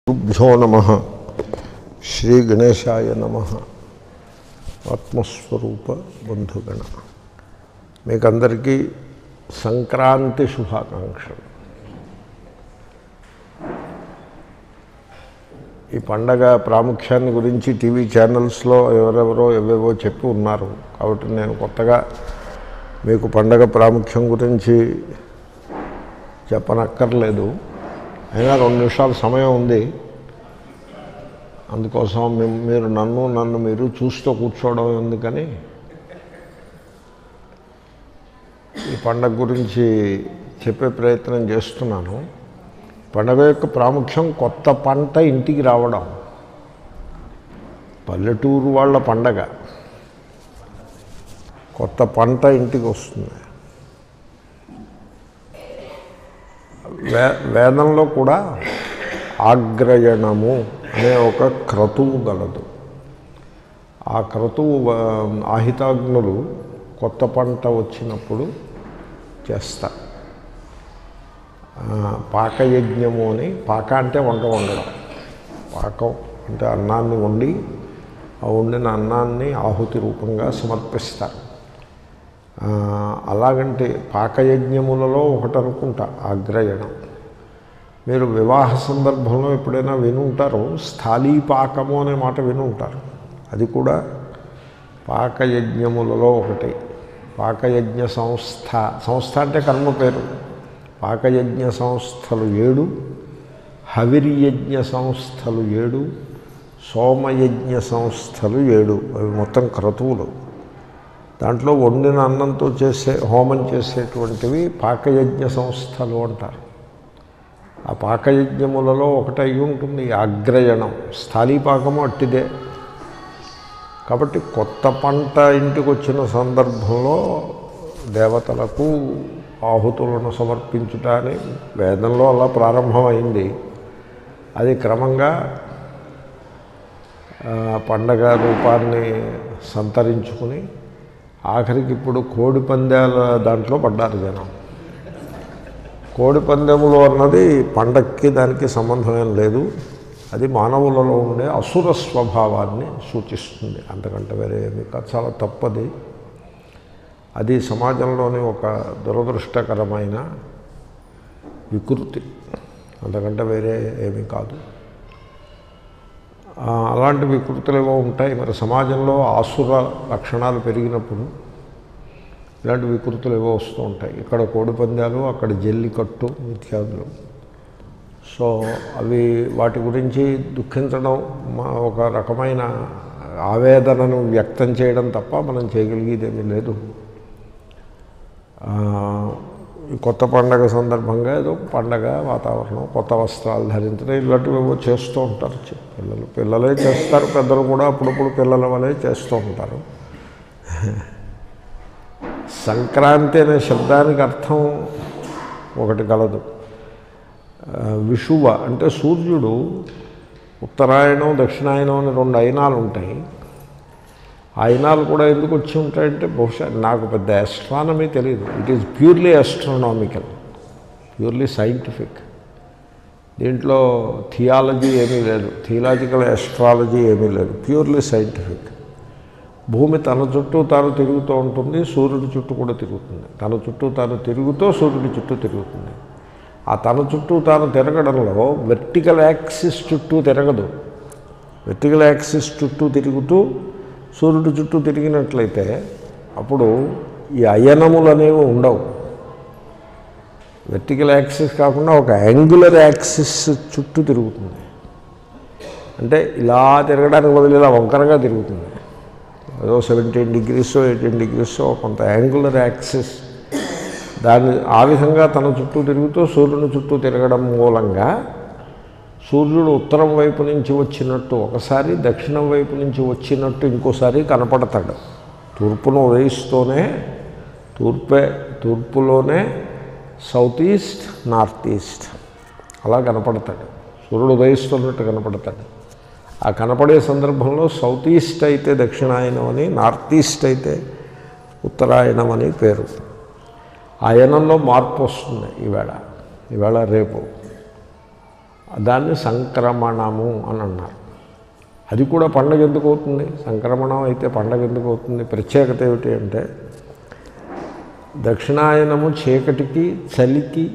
గురుభ్యో నమ శ్రీ గణేశాయ నమ ఆత్మస్వరూప బంధుగణ మీకందరికీ సంక్రాంతి శుభాకాంక్షలు ఈ పండగ ప్రాముఖ్యాన్ని గురించి టీవీ ఛానల్స్లో ఎవరెవరో ఎవేవో చెప్పి ఉన్నారు కాబట్టి నేను కొత్తగా మీకు పండగ ప్రాముఖ్యం గురించి చెప్పనక్కర్లేదు అయినా రెండు నిమిషాల సమయం ఉంది అందుకోసం మీ- మీరు నన్ను నన్ను మీరు చూస్తూ కూర్చోవడం ఎందుకని ఈ పండగ గురించి చెప్పే ప్రయత్నం చేస్తున్నాను పండగ యొక్క ప్రాముఖ్యం కొత్త పంట ఇంటికి రావడం పల్లెటూరు వాళ్ళ పండగ కొత్త పంట ఇంటికి వస్తుంది వే వేదంలో కూడా ఆగ్రయణము అనే ఒక క్రతువు గలదు ఆ క్రతువు ఆ, ఆహితాగ్నులు కొత్త పంట వచ్చినప్పుడు చేస్తారు ఆ, పాకయజ్ఞము అని పాక అంటే వంట వండడం పాకం అంటే అన్నాన్ని వండి ఆ వండిన అన్నాన్ని ఆహుతి రూపంగా సమర్పిస్తారు ఆ, అలాగంటే పాకయజ్ఞములలో ఒకటి అనుకుంటా ఆగ్రయణం మీరు వివాహ సందర్భంలో ఎప్పుడైనా వినుంటారు స్థాళీపాకము అనే మాట వినుంటారు అది కూడా పాకయజ్ఞములలో ఒకటి పాకయజ్ఞ సంస్థ సంస్థ అంటే కర్మ పేరు పాకయజ్ఞ సంస్థలు ఏడు హవిర్యజ్ఞ సంస్థలు ఏడు సోమయజ్ఞ సంస్థలు ఏడు అవి మొత్తం క్రతువులు దాంట్లో వండిన అన్నంతో చేసే హోమం చేసేటువంటివి పాకయజ్ఞ సంస్థలు అంటారు ఆ పాకయజ్ఞములలో ఒకటి అయి ఉంటుంది ఈ అగ్రయణం స్థాళీపాకము అట్టిదే కాబట్టి కొత్త పంట ఇంటికి వచ్చిన సందర్భంలో దేవతలకు ఆహుతులను సమర్పించుట అని వేదంలో అలా ప్రారంభమైంది అది క్రమంగా ఆ, పండగ రూపాన్ని సంతరించుకుని ఆఖరికి ఇప్పుడు కోడి పందాల దాంట్లో పడ్డారు జనం కోడి పందెములు అన్నది పండక్కి దానికి సంబంధమేం లేదు అది మానవులలో ఉండే అసుర స్వభావాన్ని సూచిస్తుంది అంతకంటే వేరే ఏమీ కాదు చాలా తప్పది అది సమాజంలోని ఒక దురదృష్టకరమైన వికృతి అంతకంటే వేరే ఏమీ కాదు ఆ, అలాంటి వికృతులు ఏవో ఉంటాయి మరి సమాజంలో ఆసుర లక్షణాలు పెరిగినప్పుడు ఇలాంటి వికృతులు ఏవో వస్తూ ఉంటాయి ఇక్కడ కోడిపందాలు అక్కడ జల్లికట్టు ఇత్యాదులు సో అవి వాటి గురించి దుఃఖించడం మా ఒక రకమైన ఆవేదనను వ్యక్తం చేయడం తప్ప మనం చేయగలిగేదేమీ లేదు ఆ, ఈ కొత్త పండగ సందర్భంగా ఏదో పండగ వాతావరణం కొత్త వస్త్రాలు ధరించడం ఇలాంటివి ఏవో చేస్తూ ఉంటారు చి- పిల్లలు పిల్లలే చేస్తారు పెద్దలు కూడా అప్పుడప్పుడు పిల్లల వలె చేస్తూ ఉంటారు సంక్రాంతి అనే శబ్దానికి అర్థం ఒకటి కలదు ఆ, విషువ అంటే సూర్యుడు ఉత్తరాయణం దక్షిణాయనం అని రెండు అయినాలు ఉంటాయి ఆ అయినాలు కూడా ఎందుకు వచ్చి ఉంటాయంటే బహుశా నాకు పెద్ద ఆస్ట్రానమీ తెలియదు it is purely astronomical purely scientific దీంట్లో థియాలజీ ఏమీ లేదు థియలాజికల్ ఆస్ట్రాలజీ ఏమీ లేదు ప్యూర్లీ సైంటిఫిక్ భూమి తన చుట్టూ తాను తిరుగుతూ ఉంటుంది సూర్యుడి చుట్టూ కూడా తిరుగుతుంది తన చుట్టూ తాను తిరుగుతూ సూర్యుడి చుట్టూ తిరుగుతుంది ఆ తన చుట్టూ తాను తిరగడంలో వెర్టికల్ యాక్సిస్ చుట్టూ తిరగదు వెర్టికల్ యాక్సిస్ చుట్టూ తిరుగుతూ సూర్యుడి చుట్టూ తిరిగినట్లయితే అప్పుడు ఈ అయనములు అనేవి ఉండవు వెర్టికల్ యాక్సిస్ కాకుండా ఒక యాంగులర్ యాక్సిస్ చుట్టూ తిరుగుతుంది అంటే ఇలా తిరగడానికి బదులు ఇలా వంకరగా తిరుగుతుంది ఏదో సెవెంటీన్ డిగ్రీస్ ఎయిటీన్ డిగ్రీస్ కొంత యాంగులర్ యాక్సిస్ దాన్ని ఆ విధంగా తన చుట్టూ తిరుగుతూ సూర్యుని చుట్టూ తిరగడం మూలంగా సూర్యుడు ఉత్తరం వైపు నుంచి వచ్చినట్టు ఒకసారి దక్షిణం వైపు నుంచి వచ్చినట్టు ఇంకోసారి కనపడతాడు తూర్పును ఉదయిస్తూనే తూర్పే తూర్పులోనే సౌత్ ఈస్ట్ నార్త్ ఈస్ట్ అలా కనపడతాడు సూర్యుడు ఉదయిస్తున్నట్టు కనపడతాడు ఆ కనపడే సందర్భంలో సౌత్ ఈస్ట్ అయితే దక్షిణాయనం అని నార్త్ ఈస్ట్ అయితే ఉత్తరాయణం అని పేరు ఆయనంలో మార్పు వస్తుంది ఈవేళ ఈవేళ రేపు దాన్ని సంక్రమణము అని అన్నారు అది కూడా పండగ ఎందుకు అవుతుంది సంక్రమణం అయితే పండగ ఎందుకు అవుతుంది ప్రత్యేకత ఏమిటి అంటే దక్షిణాయనము చీకటికి చలికి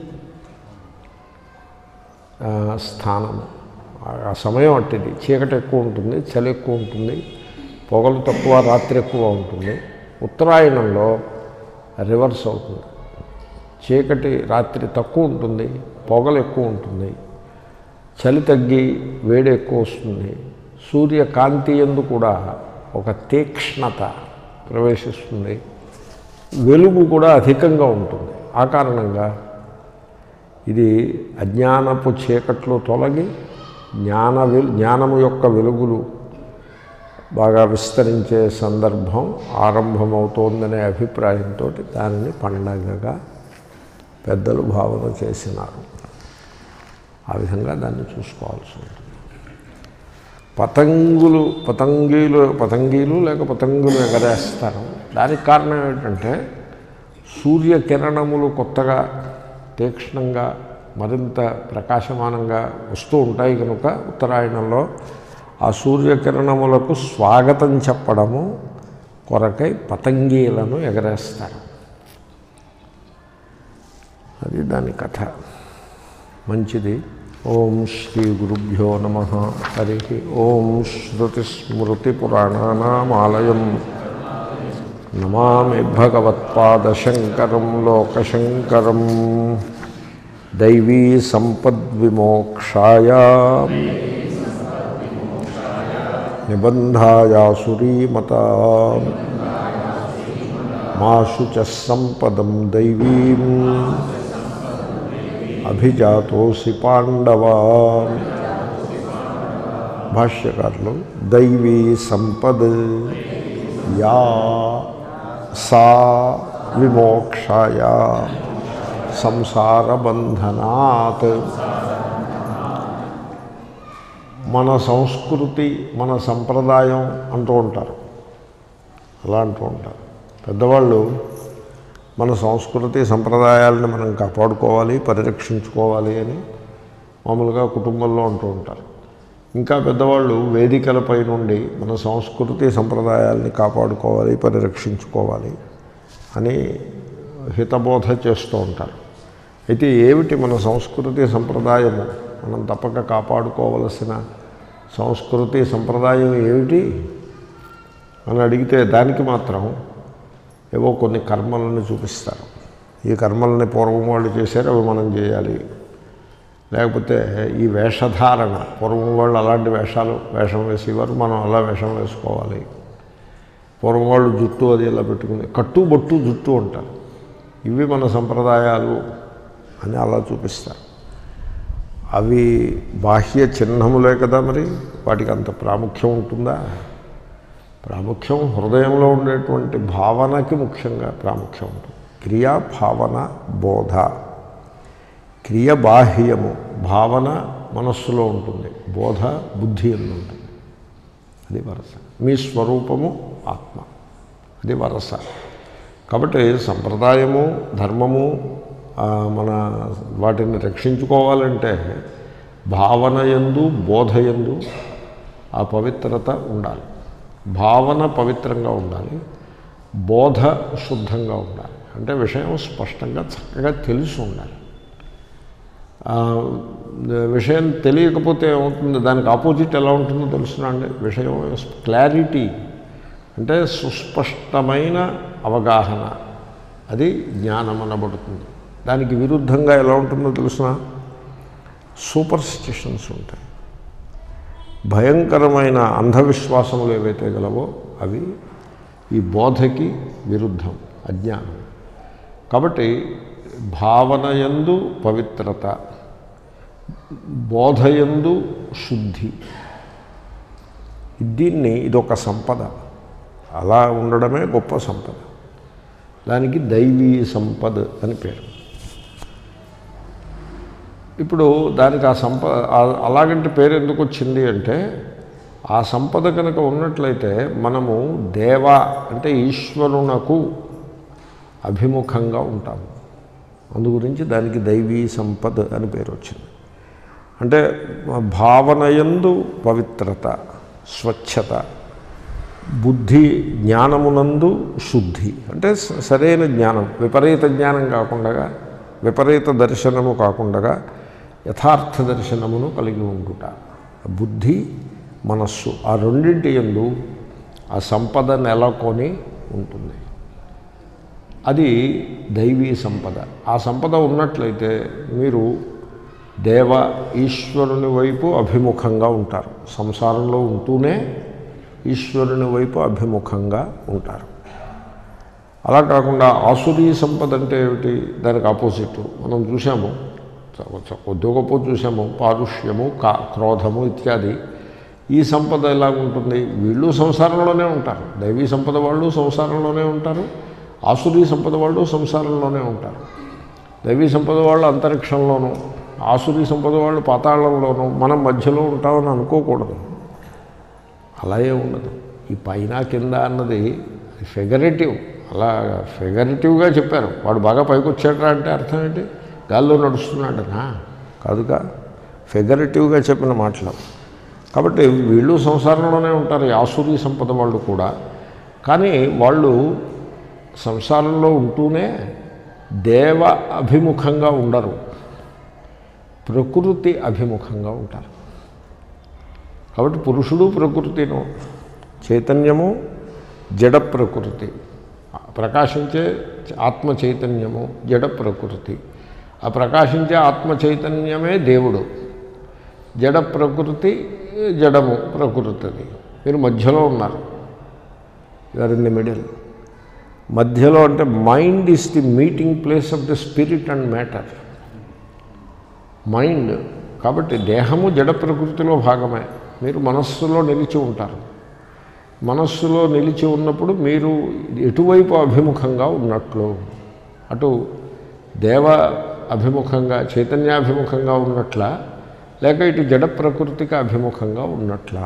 ఆ, స్థానము ఆ సమయం అట్టిది చీకటి ఎక్కువ ఉంటుంది చలి ఎక్కువ ఉంటుంది పొగలు తక్కువ రాత్రి ఎక్కువ ఉంటుంది ఉత్తరాయణంలో రివర్స్ అవుతుంది చీకటి రాత్రి తక్కువ ఉంటుంది పొగలు ఎక్కువ ఉంటుంది చలి తగ్గి వేడి ఎక్కువ వస్తుంది సూర్యకాంతి ఎందు కూడా ఒక తీక్ష్ణత ప్రవేశిస్తుంది వెలుగు కూడా అధికంగా ఉంటుంది ఆ కారణంగా ఇది అజ్ఞానపు చీకట్లు తొలగి జ్ఞాన వెలు జ్ఞానము యొక్క వెలుగులు బాగా విస్తరించే సందర్భం ఆరంభమవుతోందనే అభిప్రాయంతో దానిని పండగగా పెద్దలు భావన చేసినారు ఆ విధంగా దాన్ని చూసుకోవాల్సి ఉంటుంది పతంగులు పతంగీలు పతంగీలు లేక పతంగులు ఎగరేస్తారు దానికి కారణం ఏంటంటే సూర్యకిరణములు కొత్తగా తీక్ష్ణంగా మరింత ప్రకాశమానంగా వస్తూ ఉంటాయి కనుక ఉత్తరాయణంలో ఆ సూర్యకిరణములకు స్వాగతం చెప్పడము కొరకై పతంగీలను ఎగరేస్తారు అది దాని కథ మంచిది ఓం శ్రీ గురుభ్యో నమ హరి ఓం శ్రుతిస్మృతిపురాణానామాలయం నమామి భగవత్పాదశంకరం లోకశంకరం దైవీ సంపద్విమోక్షాయ నిబంధాయాసురీమత మాషు చ సంపదం దైవీం అభిజాతోసి పాండవా భాష్యకారులు దైవీ సంపద్ యా సా విమోక్షాయ సంసారబంధనాత్ మన సంస్కృతి మన సంప్రదాయం అంటూ ఉంటారు అలా అంటూ ఉంటారు పెద్దవాళ్ళు మన సంస్కృతి సంప్రదాయాలను మనం కాపాడుకోవాలి పరిరక్షించుకోవాలి అని మామూలుగా కుటుంబంలో అంటూ ఉంటారు ఇంకా పెద్దవాళ్ళు వేదికలపై నుండి మన సంస్కృతి సంప్రదాయాల్ని కాపాడుకోవాలి పరిరక్షించుకోవాలి అని హితబోధ చేస్తూ ఉంటారు అయితే ఏమిటి మన సంస్కృతి సంప్రదాయము మనం తప్పక కాపాడుకోవలసిన సంస్కృతి సంప్రదాయం ఏమిటి అని అడిగితే దానికి మాత్రం ఏవో కొన్ని కర్మలను చూపిస్తారు ఈ కర్మలని పూర్వం వాళ్ళు చేశారు అవి మనం చేయాలి లేకపోతే ఈ వేషధారణ పూర్వం వాళ్ళు అలాంటి వేషాలు వేషం వేసేవారు మనం అలా వేషం వేసుకోవాలి పూర్వం వాళ్ళు జుట్టు అది ఇలా పెట్టుకుని కట్టు బొట్టు జుట్టు అంటారు ఇవి మన సంప్రదాయాలు అని అలా చూపిస్తారు అవి బాహ్య చిహ్నములే కదా మరి వాటికి అంత ప్రాముఖ్యం ఉంటుందా ప్రాముఖ్యం హృదయంలో ఉండేటువంటి భావనకి ముఖ్యంగా ప్రాముఖ్యం ఉంటుంది క్రియా భావన బోధ క్రియ బాహ్యము భావన మనస్సులో ఉంటుంది బోధ బుద్ధి ఎందు ఉంటుంది అది వరస మీ స్వరూపము ఆత్మ అది వరస కాబట్టి సంప్రదాయము ధర్మము ఆ, మన వాటిని రక్షించుకోవాలంటే భావన ఎందు బోధ ఎందు ఆ పవిత్రత ఉండాలి భావన పవిత్రంగా ఉండాలి బోధ శుద్ధంగా ఉండాలి అంటే విషయం స్పష్టంగా చక్కగా తెలిసి ఉండాలి ఆ, విషయం తెలియకపోతే ఏమవుతుంది దానికి ఆపోజిట్ ఎలా ఉంటుందో తెలుసునండి విషయం క్లారిటీ అంటే సుస్పష్టమైన అవగాహన అది జ్ఞానం అనబడుతుంది దానికి విరుద్ధంగా ఎలా ఉంటుందో తెలుసిన సూపర్ స్టిషన్స్ ఉంటాయి భయంకరమైన అంధవిశ్వాసములు ఏవైతే గలవో అవి ఈ బోధకి విరుద్ధం అజ్ఞానం కాబట్టి భావనయందు పవిత్రత బోధయందు శుద్ధి దీన్ని ఇదొక సంపద అలా ఉండడమే గొప్ప సంపద దానికి దైవీ సంపద అని పేరు ఇప్పుడు దానికి ఆ సంప ఆ- అలాగంటే పేరు ఎందుకు వచ్చింది అంటే ఆ సంపద కనుక ఉన్నట్లయితే మనము దేవ అంటే ఈశ్వరునకు అభిముఖంగా ఉంటాము అందు గురించి దానికి దైవీ సంపద అని పేరు వచ్చింది అంటే భావనయందు పవిత్రత స్వచ్ఛత బుద్ధి జ్ఞానమునందు శుద్ధి అంటే స- సరైన జ్ఞానం విపరీత జ్ఞానం కాకుండా విపరీత దర్శనము కాకుండా యథార్థ దర్శనమును కలిగి ఉండుట బుద్ధి మనస్సు ఆ రెండింటి ఎందు ఆ సంపద నెలకొని ఉంటుంది అది దైవీ సంపద ఆ సంపద ఉన్నట్లయితే మీరు దేవ ఈశ్వరుని వైపు అభిముఖంగా ఉంటారు సంసారంలో ఉంటూనే ఈశ్వరుని వైపు అభిముఖంగా ఉంటారు అలా కాకుండా ఆసురీ సంపద అంటే ఏమిటి దానికి ఆపోజిట్ మనం చూసాము కొద్ది గొప్ప చూసాము పారుష్యము కా క్రోధము ఇత్యాది ఈ సంపద ఎలా ఉంటుంది వీళ్ళు సంసారంలోనే ఉంటారు దైవీ సంపద వాళ్ళు సంసారంలోనే ఉంటారు ఆసురీ సంపద వాళ్ళు సంసారంలోనే ఉంటారు దైవీ సంపద వాళ్ళు అంతరిక్షంలోనూ ఆసురీ సంపద వాళ్ళు పాతాళంలోనూ మనం మధ్యలో ఉంటామని అనుకోకూడదు అలాగే ఉండదు ఈ పైన కింద అన్నది ఫిగరేటివ్ అలా ఫిగరేటివ్గా చెప్పారు వాడు బాగా పైకి వచ్చాడరా అంటే అర్థం ఏంటి గాల్లో నడుస్తున్నాడనా కాదుగా ఫిగరేటివ్గా చెప్పిన మాటలు కాబట్టి వీళ్ళు సంసారంలోనే ఉంటారు ఈ ఆసురీ సంపద వాళ్ళు కూడా కానీ వాళ్ళు సంసారంలో ఉంటూనే దేవ అభిముఖంగా ఉండరు ప్రకృతి అభిముఖంగా ఉంటారు కాబట్టి పురుషుడు ప్రకృతిను చైతన్యము జడ ప్రకృతి ప్రకాశించే ఆత్మ చైతన్యము జడ ప్రకృతి ఆ ప్రకాశించే ఆత్మ చైతన్యమే దేవుడు జడ ప్రకృతి జడము ప్రకృతి అది మీరు మధ్యలో ఉన్నారు యూఆర్ ఇన్ ది మిడిల్ మధ్యలో అంటే mind is the meeting place of the spirit and matter mind కాబట్టి దేహము జడ ప్రకృతిలో భాగమే మీరు మనస్సులో నిలిచి ఉంటారు మనస్సులో నిలిచి ఉన్నప్పుడు మీరు ఎటువైపు అభిముఖంగా ఉన్నట్లు అటు దేవ అభిముఖంగా చైతన్యాభిముఖంగా ఉన్నట్ల లేక ఇటు జడ ప్రకృతికి అభిముఖంగా ఉన్నట్లా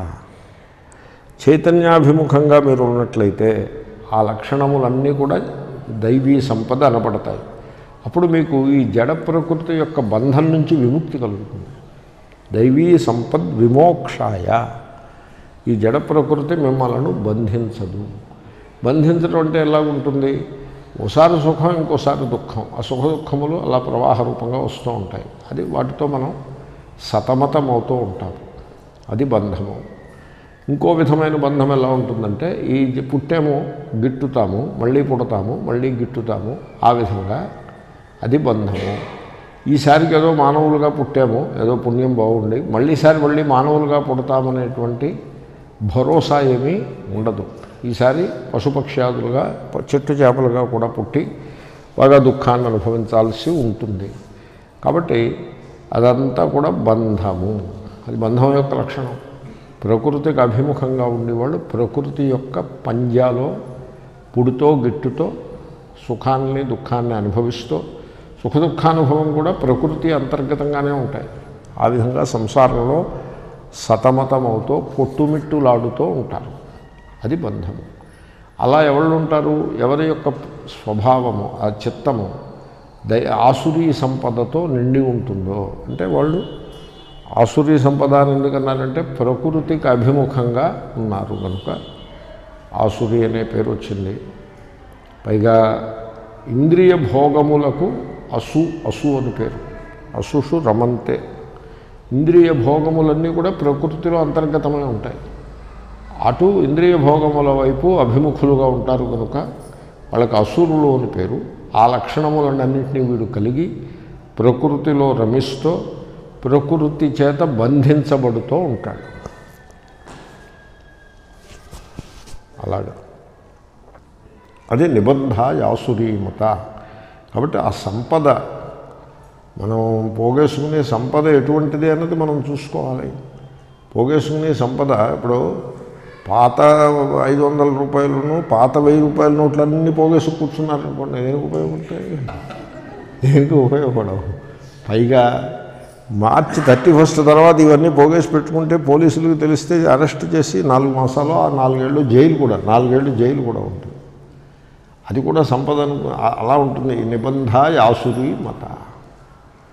చైతన్యాభిముఖంగా మీరు ఉన్నట్లయితే ఆ లక్షణములన్నీ కూడా దైవీ సంపద అనపడతాయి అప్పుడు మీకు ఈ జడ ప్రకృతి యొక్క బంధం నుంచి విముక్తి కలుగుతుంది దైవీ సంపద్ విమోక్షాయ ఈ జడ ప్రకృతి మిమ్మల్ని బంధించదు బంధించడం అంటే ఎలా ఉంటుంది ఓసారి సుఖం ఇంకోసారి దుఃఖం ఆ సుఖ దుఃఖములు అలా ప్రవాహ రూపంగా వస్తూ ఉంటాయి అది వాటితో మనం సతమతమవుతూ ఉంటాం అది బంధము ఇంకో విధమైన బంధం ఎలా ఉంటుందంటే ఈ పుట్టాము గిట్టుతాము మళ్ళీ పుడతాము మళ్ళీ గిట్టుతాము ఆ విధంగా అది బంధము ఈసారికి ఏదో మానవులుగా పుట్టాము ఏదో పుణ్యం బాగుండి మళ్ళీసారి మళ్ళీ మానవులుగా పుడతామనేటువంటి భరోసా ఏమీ ఉండదు ఈసారి పశుపక్ష్యాదులుగా ప- చెట్టు చేపలుగా కూడా పుట్టి బాగా దుఃఖాన్ని అనుభవించాల్సి ఉంటుంది కాబట్టి అదంతా కూడా బంధము అది బంధం యొక్క లక్షణం ప్రకృతికి అభిముఖంగా ఉండేవాళ్ళు ప్రకృతి యొక్క పంజాలో పుడుతో గిట్టుతో సుఖాన్ని దుఃఖాన్ని అనుభవిస్తూ సుఖ దుఃఖానుభవం కూడా ప్రకృతి అంతర్గతంగానే ఉంటాయి ఆ విధంగా సంసారంలో సతమతమవుతూ కొట్టుమిట్టులాడుతూ ఉంటారు అది బంధము అలా ఎవరు ఉంటారు ఎవరి యొక్క స్వభావము ఆ చిత్తము దై ఆసురీ సంపదతో నిండి ఉంటుందో అంటే వాళ్ళు ఆసురీ సంపద అని ఎందుకన్నారంటే ప్రకృతికి అభిముఖంగా ఉన్నారు కనుక ఆసురి అనే పేరు వచ్చింది పైగా ఇంద్రియ భోగములకు అసు అసు అని పేరు అసుషు రమంతే ఇంద్రియ భోగములన్నీ కూడా ప్రకృతిలో అంతర్గతమై ఉంటాయి అటు ఇంద్రియ భోగముల వైపు అభిముఖులుగా ఉంటారు కనుక వాళ్ళకి అసురులు అని పేరు ఆ లక్షణములన్నింటినీ వీడు కలిగి ప్రకృతిలో రమిస్తూ ప్రకృతి చేత బంధించబడుతూ ఉంటాడు అలాగా అది నిబంధ యాసురీమత కాబట్టి ఆ సంపద మనం పోగేసుకునే సంపద ఎటువంటిది అన్నది మనం చూసుకోవాలి పోగేసుకునే సంపద ఇప్పుడు పాత ఐదు వందల రూపాయలను పాత వెయ్యి రూపాయల నోట్లన్నీ పోగేసి కూర్చున్నారనుకోండి దేనికి ఉపయోగపడతాయి దేనికి ఉపయోగపడవు పైగా మార్చి థర్టీ ఫస్ట్ తర్వాత ఇవన్నీ పోగేసి పెట్టుకుంటే పోలీసులకు తెలిస్తే అరెస్ట్ చేసి నాలుగు మాసాలు ఆ నాలుగేళ్ళు జైలు కూడా నాలుగేళ్ళు జైలు కూడా ఉంటుంది అది కూడా సంపదను అ- అలా ఉంటుంది ఈ నిబంధ యాసురి మత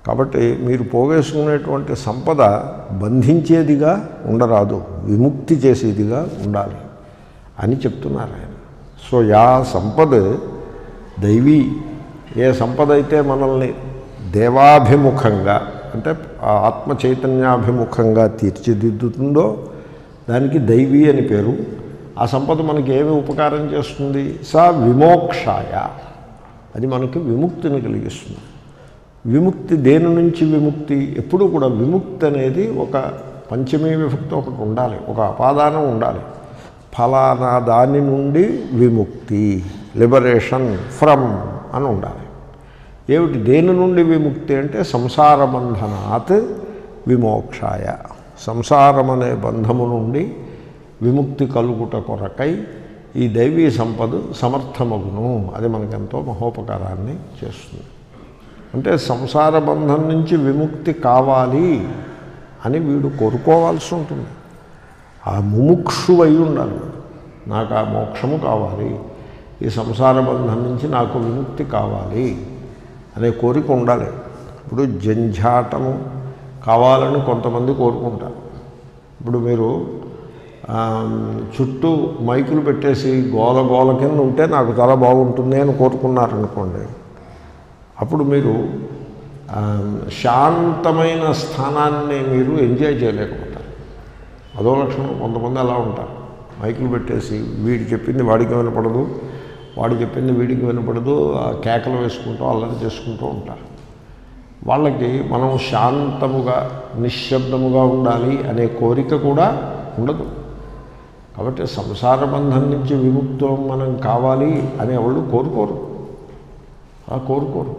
కాబట్టి మీరు పోగేసుకునేటువంటి సంపద బంధించేదిగా ఉండరాదు విముక్తి చేసేదిగా ఉండాలి అని చెప్తున్నారు ఆయన సో యా సంపద దైవీ ఏ సంపద అయితే మనల్ని దేవాభిముఖంగా అంటే ఆ ఆత్మ చైతన్యాభిముఖంగా తీర్చిదిద్దుతుందో దానికి దైవీ అని పేరు ఆ సంపద మనకి ఏమి ఉపకారం చేస్తుంది సా విమోక్షాయ అది మనకి విముక్తిని కలిగిస్తుంది విముక్తి దేని నుంచి విముక్తి ఎప్పుడూ కూడా విముక్తి అనేది ఒక పంచమీ విభక్తి ఒకటి ఉండాలి ఒక అపాదానం ఉండాలి ఫలానా దాని నుండి విముక్తి లిబరేషన్ ఫ్రమ్ అని ఉండాలి ఏమిటి దేని నుండి విముక్తి అంటే సంసార బంధనాత్ విమోక్షాయ సంసారం అనే బంధము నుండి విముక్తి కలుగుట కొరకై ఈ దైవీ సంపద సమర్థమగును అది మనకెంతో మహోపకారాన్ని చేస్తుంది అంటే సంసార బంధం నుంచి విముక్తి కావాలి అని వీడు కోరుకోవాల్సి ఉంటుంది ఆ ముముక్షు అయి ఉండాలి నాకు ఆ మోక్షము కావాలి ఈ సంసార బంధం నుంచి నాకు విముక్తి కావాలి అనే కోరిక ఉండాలి ఇప్పుడు జంఝాటము కావాలని కొంతమంది కోరుకుంటారు ఇప్పుడు మీరు ఆ, చుట్టూ మైకులు పెట్టేసి గోల గోల కింద ఉంటే నాకు చాలా బాగుంటుంది అని కోరుకున్నారనుకోండి అప్పుడు మీరు ఆ, శాంతమైన స్థానాన్ని మీరు ఎంజాయ్ చేయలేకపోతారు అదో లక్షణం కొంతమంది అలా ఉంటారు మైకులు పెట్టేసి వీడి చెప్పింది వాడికి వినపడదు వాడు చెప్పింది వీడికి వినపడదు ఆ కేకలు వేసుకుంటూ అల్లరి చేసుకుంటూ ఉంటారు వాళ్ళకి మనం శాంతముగా నిశ్శబ్దముగా ఉండాలి అనే కోరిక కూడా ఉండదు కాబట్టి సంసార బంధం నుంచి విముక్తం మనం కావాలి అనేవాళ్ళు కోరుకోరు అలా కోరుకోరు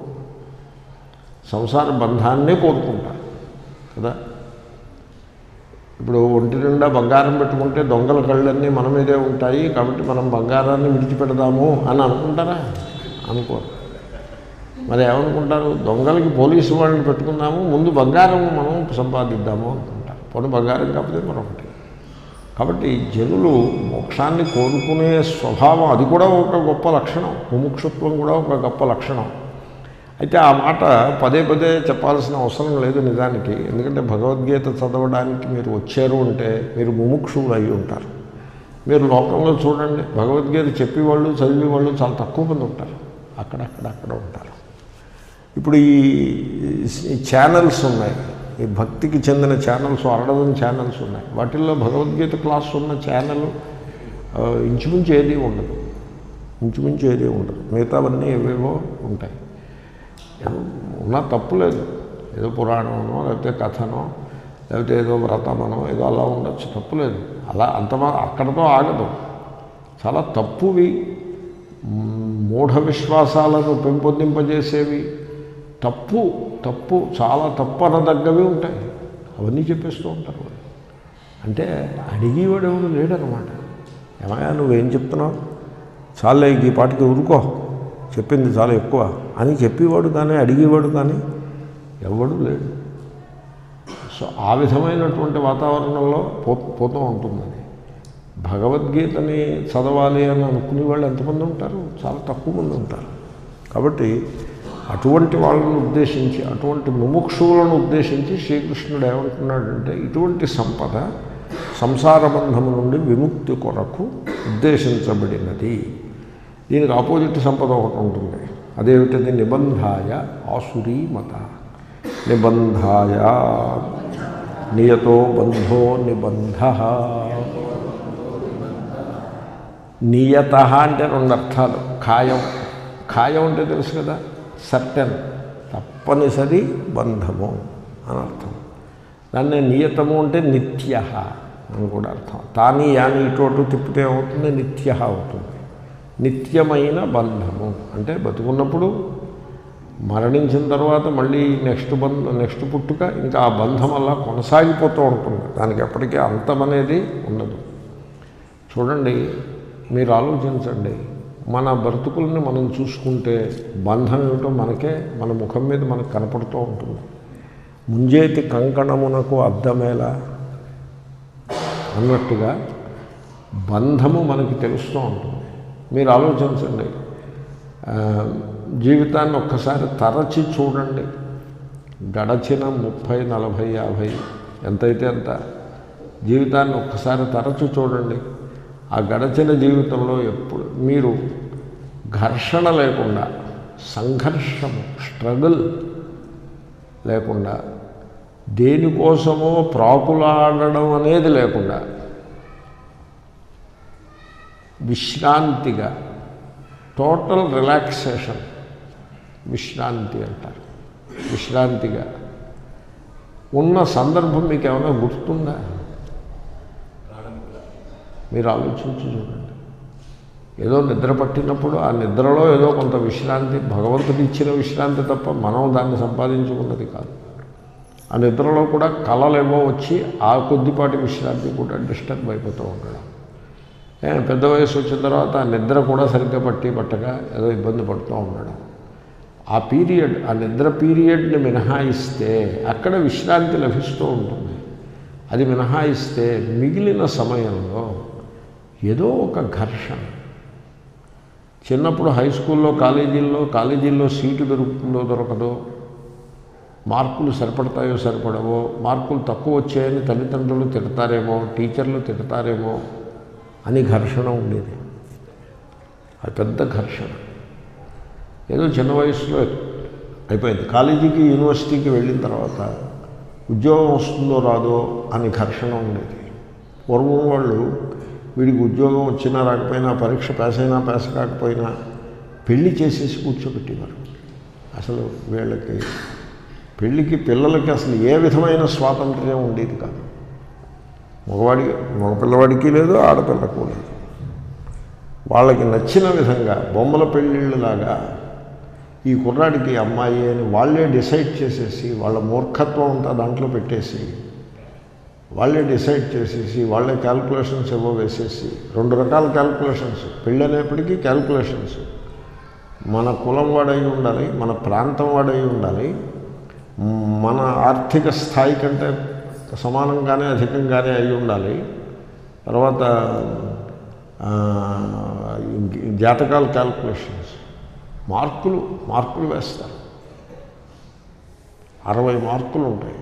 సంసార బంధాన్నే కోరుకుంటారు కదా ఇప్పుడు ఒంటి నిండా బంగారం పెట్టుకుంటే దొంగల కళ్ళన్నీ మన మీదే ఉంటాయి కాబట్టి మనం బంగారాన్ని విడిచిపెడదాము అని అనుకుంటారా అనుకోరు మరి ఏమనుకుంటారు దొంగలకి పోలీసు వాళ్ళని పెట్టుకుందాము ముందు బంగారం మనం సంపాదిద్దాము అనుకుంటారు పోనీ బంగారం కాకపోతే మరొకటి కాబట్టి జనులు మోక్షాన్ని కోరుకునే స్వభావం అది కూడా ఒక గొప్ప లక్షణం ముముక్షుత్వం కూడా ఒక గొప్ప లక్షణం అయితే ఆ మాట పదే పదే చెప్పాల్సిన అవసరం లేదు నిజానికి ఎందుకంటే భగవద్గీత చదవడానికి మీరు వచ్చారు అంటే మీరు ముముక్షువులు అయి ఉంటారు మీరు లోకంలో చూడండి భగవద్గీత చెప్పేవాళ్ళు చదివేవాళ్ళు చాలా తక్కువ మంది ఉంటారు అక్కడక్కడ అక్కడ ఉంటారు ఇప్పుడు ఈ ఈ ఛానల్స్ ఉన్నాయి ఈ భక్తికి చెందిన ఛానల్స్ అరడదని ఛానల్స్ ఉన్నాయి వాటిల్లో భగవద్గీత క్లాస్ ఉన్న ఛానల్ ఆ, ఇంచుమించు ఏది ఉండదు ఇంచుమించు ఏది ఉండదు మిగతావన్నీ ఏవేవో ఉంటాయి ఏదో ఉన్నా తప్పు లేదు ఏదో పురాణమనో లేకపోతే కథనో లేకపోతే ఏదో వ్రతమనో ఏదో అలా ఉండొచ్చు తప్పు లేదు అలా అంత మా- అక్కడతో ఆగదు చాలా తప్పువి మ్, మూఢ విశ్వాసాలను పెంపొందింపజేసేవి తప్పు తప్పు చాలా తప్పు అనదగ్గవి ఉంటాయి అవన్నీ చెప్పేస్తూ ఉంటారు వాళ్ళు అంటే అడిగేవాడు ఎవరు లేడనమాట ఏమయ్యా నువ్వేం చెప్తున్నావు చాలే ఈ పాటికి ఊరుకో చెప్పింది చాలా ఎక్కువ అని చెప్పేవాడు కానీ అడిగేవాడు కానీ ఎవడు లేడు సో ఆ విధమైనటువంటి వాతావరణంలో పో పోతూ ఉంటుందని భగవద్గీతని చదవాలి అని అనుకునే వాళ్ళు ఎంతమంది ఉంటారు చాలా తక్కువ మంది ఉంటారు కాబట్టి అటువంటి వాళ్ళని ఉద్దేశించి అటువంటి ముముక్షువులను ఉద్దేశించి శ్రీకృష్ణుడు ఏమంటున్నాడంటే ఇటువంటి సంపద సంసార బంధము నుండి విముక్తి కొరకు ఉద్దేశించబడినది దీనికి ఆపోజిట్ సంపద ఒకటి ఉంటుంది అదేమిటది నిబంధాయ ఆసురీ మత నిబంధాయ నియతో బంధో నిబంధ నియత అంటే రెండు అర్థాలు ఖాయం ఖాయం అంటే తెలుసు కదా సర్టెన్ తప్పనిసరి బంధము అని అర్థం దాన్ని నియతము అంటే నిత్య అని కూడా అర్థం తాని యాని ఇటు అటు తిప్పితే ఏమవుతుంది నిత్య అవుతుంది నిత్యమైన బంధము అంటే బతుకున్నప్పుడు మరణించిన తర్వాత మళ్ళీ నెక్స్ట్ బంధ నెక్స్ట్ పుట్టుక ఇంకా ఆ బంధం అలా కొనసాగిపోతూ ఉంటుంది దానికి ఎప్పటికీ అంతం అనేది ఉండదు చూడండి మీరు ఆలోచించండి మన బ్రతుకుల్ని మనం చూసుకుంటే బంధం ఏమిటో మనకే మన ముఖం మీద మనకు కనపడుతూ ఉంటుంది ముంజేతి కంకణమునకు అద్దమేలా అన్నట్టుగా బంధము మనకి తెలుస్తూ ఉంటుంది మీరు ఆలోచించండి ఆ, జీవితాన్ని ఒక్కసారి తరచి చూడండి గడచిన ముప్పై నలభై యాభై ఎంతైతే అంత జీవితాన్ని ఒక్కసారి తరచు చూడండి ఆ గడచిన జీవితంలో ఎప్పుడు మీరు ఘర్షణ లేకుండా సంఘర్షము స్ట్రగుల్ లేకుండా దేనికోసమో ప్రాకులాడడం అనేది లేకుండా విశ్రాంతిగా టోటల్ రిలాక్సేషన్ విశ్రాంతి అంటారు విశ్రాంతిగా ఉన్న సందర్భం మీకు ఏమైనా గుర్తుందా మీరు ఆలోచించి చూడండి ఏదో నిద్ర పట్టినప్పుడు ఆ నిద్రలో ఏదో కొంత విశ్రాంతి భగవంతుడు ఇచ్చిన విశ్రాంతి తప్ప మనం దాన్ని సంపాదించుకున్నది కాదు ఆ నిద్రలో కూడా కళలేమో వచ్చి ఆ కొద్దిపాటి విశ్రాంతి కూడా డిస్టర్బ్ అయిపోతూ ఉండడం ఏ, పెద్ద వయసు వచ్చిన తర్వాత ఆ నిద్ర కూడా సరిగ్గా పట్టి పట్టగా ఏదో ఇబ్బంది పడుతూ ఉండడం ఆ పీరియడ్ ఆ నిద్ర పీరియడ్ని మినహాయిస్తే అక్కడ విశ్రాంతి లభిస్తూ ఉంటుంది అది మినహాయిస్తే మిగిలిన సమయంలో ఏదో ఒక ఘర్షణ చిన్నప్పుడు హై స్కూల్లో కాలేజీల్లో కాలేజీల్లో సీటు దొరుకుతుందో దొరకదో మార్కులు సరిపడతాయో సరిపడవో మార్కులు తక్కువ వచ్చాయని తల్లిదండ్రులు తిడతారేమో టీచర్లు తిడతారేమో అని ఘర్షణ ఉండేది అది పెద్ద ఘర్షణ ఏదో చిన్న వయసులో అయిపోయింది కాలేజీకి యూనివర్సిటీకి వెళ్ళిన తర్వాత ఉద్యోగం వస్తుందో రాదో అని ఘర్షణ ఉండేది పూర్వం వాళ్ళు వీడికి ఉద్యోగం వచ్చినా రాకపోయినా పరీక్ష పాస్ అయినా పాస్ కాకపోయినా పెళ్లి చేసేసి కూర్చోబెట్టేవారు అసలు వీళ్ళకి పెళ్ళికి పిల్లలకి అసలు ఏ విధమైన స్వాతంత్ర్యం ఉండేది కాదు మగవాడి మగపిల్లవాడికి లేదు ఆడపిల్లకు లేదు వాళ్ళకి నచ్చిన విధంగా బొమ్మల పెళ్ళిళ్ళలాగా ఈ కుర్రాడికి అమ్మాయి అని వాళ్ళే డిసైడ్ చేసేసి వాళ్ళ మూర్ఖత్వం అంతా దాంట్లో పెట్టేసి వాళ్ళే డిసైడ్ చేసేసి వాళ్ళే క్యాల్కులేషన్స్ ఏవో వేసేసి రెండు రకాల క్యాల్కులేషన్స్ పెళ్ళి అనేప్పటికీ క్యాల్కులేషన్స్ మన కులం వాడై ఉండాలి మన ప్రాంతం వాడై ఉండాలి మన ఆర్థిక స్థాయి కంటే సమానంగానే అధికంగానే అయి ఉండాలి తర్వాత ఆ, ఇంక- జాతకాల క్యాల్కులేషన్స్ మార్కులు మార్కులు వేస్తారు అరవై మార్కులు ఉంటాయి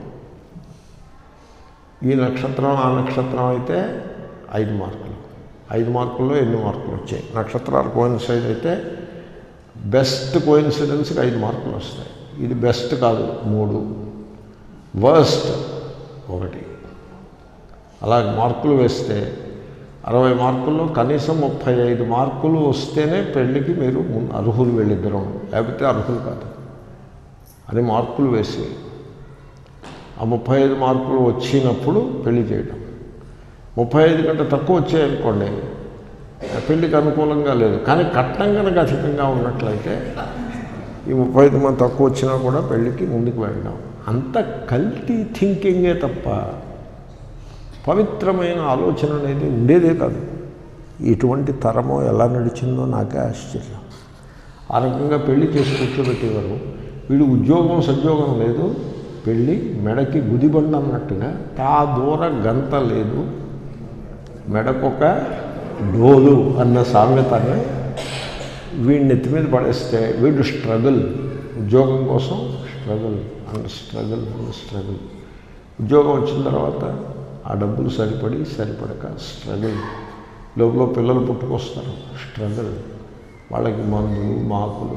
ఈ నక్షత్రం ఆ నక్షత్రం అయితే ఐదు మార్కులు ఐదు మార్కుల్లో ఎన్ని మార్కులు వచ్చాయి నక్షత్రాలు కోయిన్సైడ్ అయితే బెస్ట్ కోయిన్సిడెన్స్కి ఐదు మార్కులు వస్తాయి ఇది బెస్ట్ కాదు మూడు వర్స్ట్ ఒకటి అలా మార్కులు వేస్తే అరవై మార్కుల్లో కనీసం ముప్పై ఐదు మార్కులు వస్తేనే పెళ్ళికి మీరు మున్- అర్హులు వెళ్ళిద్దరం లేకపోతే అర్హులు కాదు అని మార్కులు వేసి ఆ ముప్పై ఐదు మార్కులు వచ్చినప్పుడు పెళ్లి చేయడం ముప్పై ఐదు కంటే తక్కువ వచ్చాయనుకోండి పెళ్ళికి అనుకూలంగా లేదు కానీ కట్నం కనుక అధికంగా ఉన్నట్లయితే ఈ ముప్పై ఐదు మంది తక్కువ వచ్చినా కూడా పెళ్ళికి ముందుకు వెళ్ళడం అంత కల్తీ థింకింగే తప్ప పవిత్రమైన ఆలోచన అనేది ఉండేదే కాదు ఇటువంటి తరమో ఎలా నడిచిందో నాకే ఆశ్చర్యం ఆ రకంగా పెళ్లి చేసి కూర్చోబెట్టేవారు వీడు ఉద్యోగం సద్యోగం లేదు పెళ్ళి మెడకి గుదిబండ అన్నట్టుగా తా దూర గంత లేదు మెడకొక డోలు అన్న సామెతని వీడిని ఎత్తి మీద పడేస్తే వీడు స్ట్రగుల్ ఉద్యోగం కోసం struggle and struggle and struggle ఉద్యోగం వచ్చిన తర్వాత ఆ డబ్బులు సరిపడి సరిపడక స్ట్రగుల్ లోపల పిల్లలు పుట్టుకొస్తారు స్ట్రగుల్ వాళ్ళకి మందులు మాకులు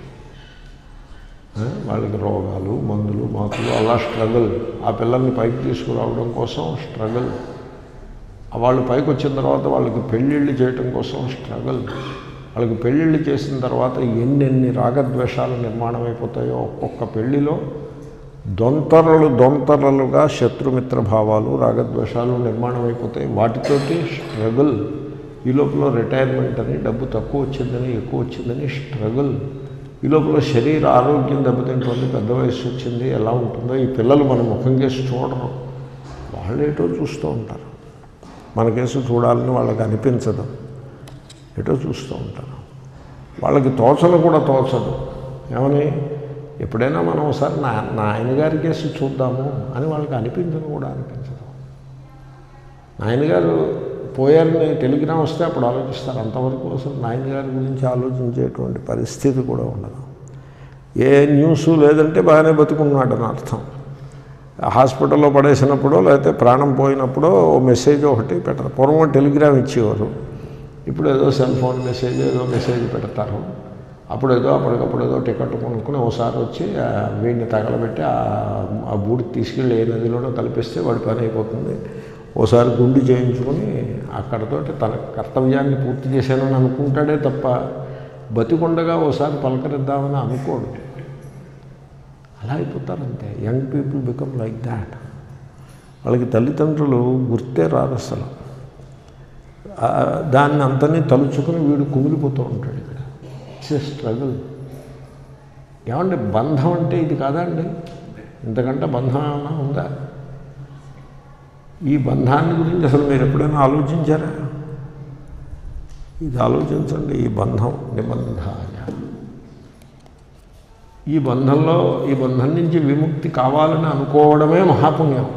ఆ, వాళ్ళకి రోగాలు మందులు మాకులు అలా స్ట్రగుల్ ఆ పిల్లల్ని పైకి తీసుకురావడం కోసం స్ట్రగుల్ వాళ్ళు పైకి వచ్చిన తర్వాత వాళ్ళకి పెళ్ళిళ్ళు చేయటం కోసం స్ట్రగుల్ వాళ్ళకి పెళ్ళిళ్ళు చేసిన తర్వాత ఎన్నెన్ని రాగద్వేషాలు నిర్మాణం అయిపోతాయో ఒక్కొక్క పెళ్లిలో దొంతరలు దొంతరలుగా శత్రుమిత్ర భావాలు రాగద్వేషాలు నిర్మాణం అయిపోతాయి వాటితోటి స్ట్రగుల్ ఈ లోపల రిటైర్మెంట్ అని డబ్బు తక్కువ వచ్చిందని ఎక్కువ వచ్చిందని స్ట్రగుల్ ఈ లోపల శరీర ఆరోగ్యం దెబ్బతింటుంది పెద్ద వయసు వచ్చింది ఎలా ఉంటుందో ఈ పిల్లలు మన ముఖం కేసి చూడరు వాళ్ళేటో చూస్తూ ఉంటారు మన కేసు చూడాలని వాళ్ళకి అనిపించదు ఎటో చూస్తూ ఉంటారు వాళ్ళకి తోచలు కూడా తోచదు ఏమని ఎప్పుడైనా మనం ఒకసారి నా నా ఆయన గారి కేసు చూద్దాము అని వాళ్ళకి అనిపించదు కూడా అనిపించదు నాయనగారు పోయారని టెలిగ్రామ్ వస్తే అప్పుడు ఆలోచిస్తారు అంతవరకు అసలు నాయన గారి గురించి ఆలోచించేటువంటి పరిస్థితి కూడా ఉండదు ఏ న్యూస్ లేదంటే బాగానే బతుకున్నాడు అని అర్థం హాస్పిటల్లో పడేసినప్పుడు లేకపోతే ప్రాణం పోయినప్పుడు ఓ మెసేజ్ ఒకటి పెట్టరు పూర్వం టెలిగ్రామ్ ఇచ్చేవారు ఇప్పుడు ఏదో సెల్ ఫోన్ మెసేజ్ ఏదో మెసేజ్ పెడతారు అప్పుడు ఏదో అప్పటికప్పుడు ఏదో టికెట్ కొనుక్కుని ఒకసారి వచ్చి ఆ వీడిని తగలబెట్టి ఆ- ఆ బూడి తీసుకెళ్ళి ఏ నదిలోనో కలిపిస్తే వాడి పని అయిపోతుంది ఓసారి గుండు చేయించుకొని అక్కడతోటి తన కర్తవ్యాన్ని పూర్తి చేశానని అనుకుంటాడే తప్ప బతికుండగా ఓసారి పలకరిద్దామని అనుకోడు అలా అయిపోతారంతే young people become like that వాళ్ళకి తల్లిదండ్రులు గుర్తే రాదు అసలు ఆ, దాన్ని అంతని తలుచుకుని వీడు కుమిలిపోతూ ఉంటాడు ఇక్కడ ఇట్స్ ఎ స్ట్రగుల్ ఏమంటే బంధం అంటే ఇది కాదండి ఇంతకంటే బంధం ఏమైనా ఉందా ఈ బంధాన్ని గురించి అసలు మీరు ఎప్పుడైనా ఆలోచించారా ఇది ఆలోచించండి ఈ బంధం నిబంధాయ ఈ బంధంలో ఈ బంధం నుంచి విముక్తి కావాలని అనుకోవడమే మహాపుణ్యం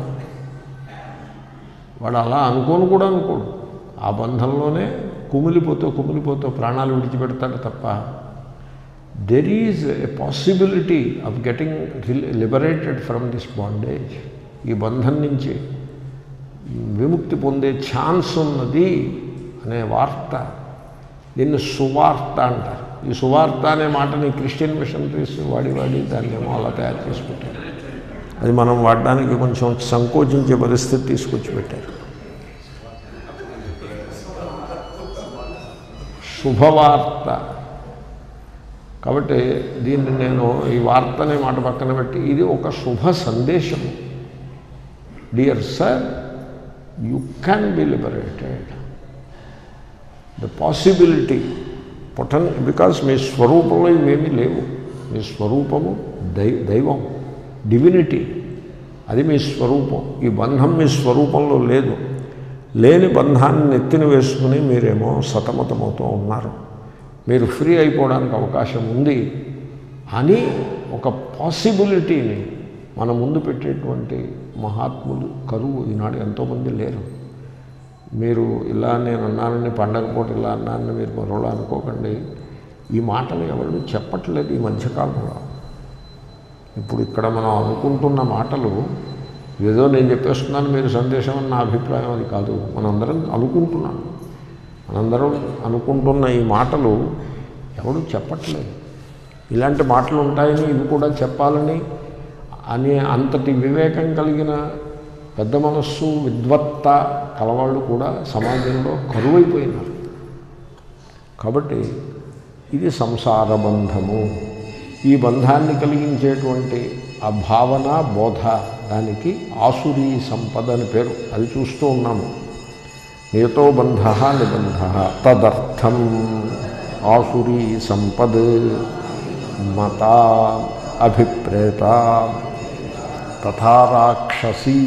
వాడు అలా అనుకోను కూడా అనుకోడు ఆ బంధంలోనే కుమిలిపోతూ కుమిలిపోతూ ప్రాణాలు విడిచిపెడతాడు తప్ప there is a possibility of getting liberated from this bondage ఈ బంధం నుంచి విముక్తి పొందే ఛాన్స్ ఉన్నది అనే వార్త దీన్ని సువార్త అంటారు ఈ సువార్త అనే మాటని క్రిస్టియన్ మిషనరీస్ వాడి వాడి దాన్ని ఏమో అలా తయారు చేసి పెట్టారు అది మనం వాడడానికి కొంచెం సంకోచించే పరిస్థితి తీసుకొచ్చి పెట్టారు శుభవార్త కాబట్టి దీన్ని నేను ఈ వార్త అనే మాట పక్కన పెట్టి ఇది ఒక శుభ సందేశము dear sir you can be liberated the possibility potent because మీ స్వరూపంలో ఇవేమీ లేవు మీ స్వరూపము దై దైవం డివినిటీ అది మీ స్వరూపం ఈ బంధం మీ స్వరూపంలో లేదు లేని బంధాన్ని నెత్తిన వేసుకుని మీరేమో సతమతమవుతూ ఉన్నారు మీరు ఫ్రీ అయిపోవడానికి అవకాశం ఉంది అని ఒక పాసిబిలిటీని మన ముందు పెట్టేటువంటి మహాత్ములు కరువు ఈనాడు ఎంతోమంది లేరు మీరు ఇలా నేను అన్నానని పండగ పూట ఇలా అన్నానని మీరు మరోలా అనుకోకండి ఈ మాటలు ఎవరు చెప్పట్లేదు ఈ మధ్యకాలంలో ఇప్పుడు ఇక్కడ మనం అనుకుంటున్న మాటలు ఏదో నేను చెప్పేస్తున్నాను మీరు సందేశం అని నా అభిప్రాయం అది కాదు మనందరం అనుకుంటున్నాను మనందరం అనుకుంటున్న ఈ మాటలు ఎవడు చెప్పట్లేదు ఇలాంటి మాటలు ఉంటాయని ఇవి కూడా చెప్పాలని అనే అంతటి వివేకం కలిగిన పెద్ద మనస్సు విద్వత్త కలవాళ్ళు కూడా సమాజంలో కరువైపోయినారు కాబట్టి ఇది సంసార బంధము ఈ బంధాన్ని కలిగించేటువంటి ఆ భావన బోధ దానికి ఆసురీ సంపద అని పేరు అది చూస్తూ ఉన్నాము నియతో బంధ నిబంధ తదర్థం ఆసురీ సంపద్ మత అభిప్రేత తథా రాక్షసీ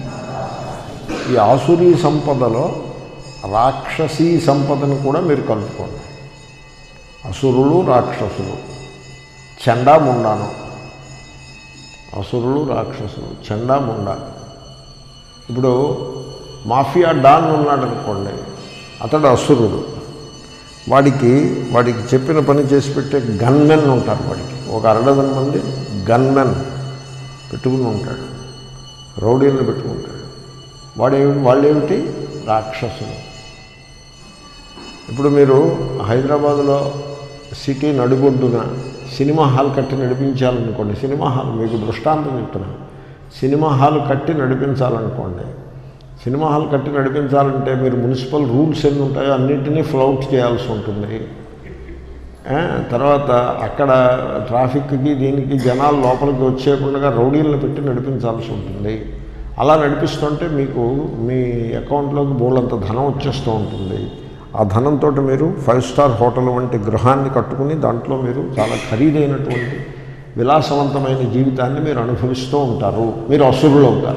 ఈ ఆసురీ సంపదలో రాక్షసీ సంపదను కూడా మీరు కలుపుకోండి అసురులు రాక్షసులు చండా ముండాను అసురులు రాక్షసులు చండా ముండా ఇప్పుడు మాఫియా డాన్ ఉన్నాడు అనుకోండి అతడు అసురుడు వాడికి వాడికి చెప్పిన పని చేసి పెట్టే గన్మెన్ ఉంటారు వాడికి ఒక అరడదన మంది గన్మెన్ పెట్టుకుని ఉంటాడు రౌడీలను పెట్టుకుంటాడు వాడేమి వాళ్ళేమిటి రాక్షసులు ఇప్పుడు మీరు హైదరాబాదులో సిటీ నడిబొడ్డున సినిమా హాల్ కట్టి నడిపించాలనుకోండి సినిమా హాల్ మీకు దృష్టాంతం చెప్తున్నాను సినిమా హాల్ కట్టి నడిపించాలనుకోండి సినిమా హాల్ కట్టి నడిపించాలంటే మీరు మున్సిపల్ రూల్స్ ఎన్ని ఉంటాయో అన్నింటినీ ఫ్లౌట్ చేయాల్సి ఉంటుంది ఆ, తర్వాత అక్కడ ట్రాఫిక్కి దీనికి జనాలు లోపలికి వచ్చేకుండా రౌడీలను పెట్టి నడిపించాల్సి ఉంటుంది అలా నడిపిస్తుంటే మీకు మీ అకౌంట్లోకి బోళ్ళంత ధనం వచ్చేస్తూ ఉంటుంది ఆ ధనంతో మీరు ఫైవ్ స్టార్ హోటల్ వంటి గృహాన్ని కట్టుకుని దాంట్లో మీరు చాలా ఖరీదైనటువంటి విలాసవంతమైన జీవితాన్ని మీరు అనుభవిస్తూ ఉంటారు మీరు అసురులు అవుతారు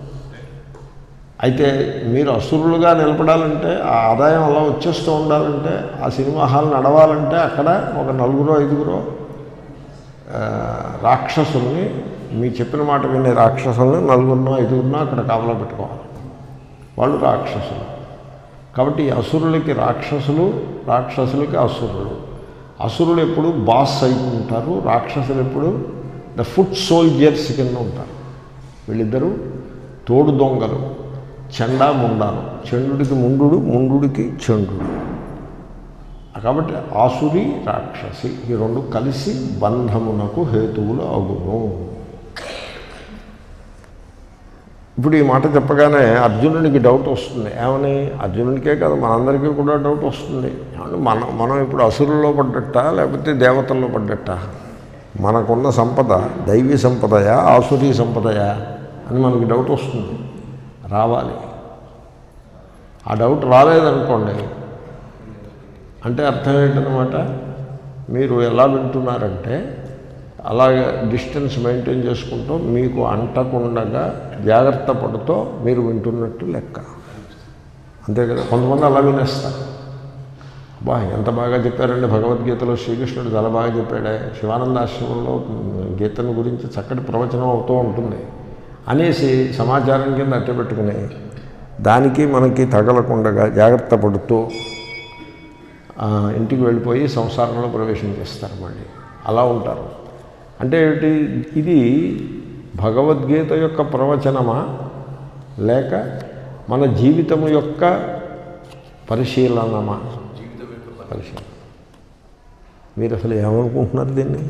అయితే మీరు అసురులుగా నిలబడాలంటే ఆ ఆదాయం అలా వచ్చేస్తూ ఉండాలంటే ఆ సినిమా హాల్ నడవాలంటే అక్కడ ఒక నలుగురో ఐదుగురో ఆ, రాక్షసుల్ని మీ చెప్పిన మాట వినే రాక్షసుల్ని నలుగురినో ఐదుగురినో అక్కడ కాపలా పెట్టుకోవాలి వాళ్ళు రాక్షసులు కాబట్టి ఈ అసురులకి రాక్షసులు రాక్షసులకి అసురులు అసురులు ఎప్పుడు బాస్ అయిపోయి ఉంటారు రాక్షసులు ఎప్పుడు ద ఫుట్ సోల్జర్స్ కింద ఉంటారు వీళ్ళిద్దరూ తోడు దొంగలు చండా ముండాలు చండుడికి ముండు ముండుడికి చండుడు కాబట్టి ఆసురి రాక్షసి ఈ రెండు కలిసి బంధమునకు హేతువులు అగును ఇప్పుడు ఈ మాట చెప్పగానే అర్జునుడికి డౌట్ వస్తుంది ఏమని అర్జునుడికే కదా మనందరికీ కూడా డౌట్ వస్తుంది ఏమని మనం మనం ఇప్పుడు అసురుల్లో పడ్డట్ట లేకపోతే దేవతల్లో పడ్డట్ట మనకున్న సంపద దైవీ సంపదయా ఆసురీ సంపదయా అని మనకి డౌట్ వస్తుంది రావాలి ఆ డౌట్ రాలేదనుకోండి అంటే అర్థం ఏంటనమాట మీరు ఎలా వింటున్నారంటే అలాగే డిస్టెన్స్ మెయింటైన్ చేసుకుంటూ మీకు అంటకుండగా జాగ్రత్త పడుతూ మీరు వింటున్నట్టు లెక్క అంతే కదా కొంతమంది అలా వినేస్తారు బా ఎంత బాగా చెప్పారండి భగవద్గీతలో శ్రీకృష్ణుడు చాలా బాగా చెప్పాడే శివానందాశ్రమంలో గీతను గురించి చక్కటి ప్రవచనం అవుతూ ఉంటుంది అనేసి సమాచారం కింద అట్టపెట్టుకుని దానికి మనకి తగలకుండగా జాగ్రత్త పడుతూ ఆ, ఇంటికి వెళ్ళిపోయి సంసారంలో ప్రవేశం చేస్తారు మళ్ళీ అలా ఉంటారు అంటే ఏమిటి ఇది భగవద్గీత యొక్క ప్రవచనమా లేక మన జీవితం యొక్క పరిశీలనమా పరిశీలన మీరు అసలు ఏమనుకుంటున్నారు దీన్ని